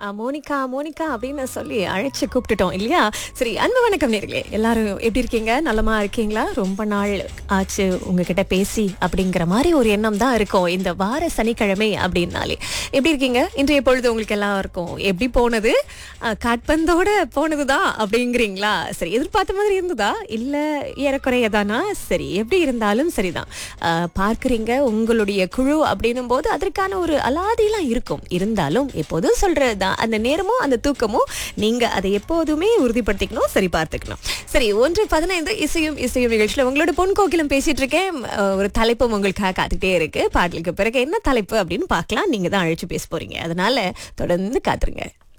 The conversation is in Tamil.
ஆ, மோனிகா மோனிகா அப்படின்னு சொல்லி அழைச்சு கூப்பிட்டுட்டோம் இல்லையா சரி அன்பு வணக்கம் நேர்களே எல்லாரும் எப்படி இருக்கீங்க நலமா இருக்கீங்களா ரொம்ப நாள் ஆச்சு உங்ககிட்ட பேசி அப்படிங்கிற மாதிரி ஒரு எண்ணம் தான் இருக்கும் இந்த வார சனிக்கிழமை அப்படின்னாலே எப்படி இருக்கீங்க இன்றைய பொழுது உங்களுக்கு எல்லாம் இருக்கும் எப்படி போனது ஆ, காட்பந்தோட போனதுதான் அப்படிங்கிறீங்களா சரி எதிர்பார்த்த மாதிரி இருந்ததா இல்ல ஏறக்குறைய தானா சரி எப்படி இருந்தாலும் சரிதான் ஆ, பார்க்கறீங்க உங்களுடைய குழு அப்படின்னும் போது அதற்கான ஒரு அலாதிலாம் இருக்கும் இருந்தாலும் எப்போதும் சொல்றது தான் அந்த நேரமும் அந்த தூக்கமும் நீங்க அதை எப்போதுமே உறுதிப்படுத்திக்கணும் சரி பார்த்துக்கணும் சரி ஒன்று பதினைந்து இசையும் இசையும் நிகழ்ச்சியில் உங்களோட பொன் கோகிலம் பேசிட்டு இருக்கேன் அஹ், ஒரு தலைப்பும் உங்களுக்காக காத்துட்டே இருக்கு பாடலுக்கு பிறகு என்ன தலைப்பு அப்படின்னு பார்க்கலாம் நீங்க தான் அழைச்சு பேச போறீங்க அதனால தொடர்ந்து காத்துருங்க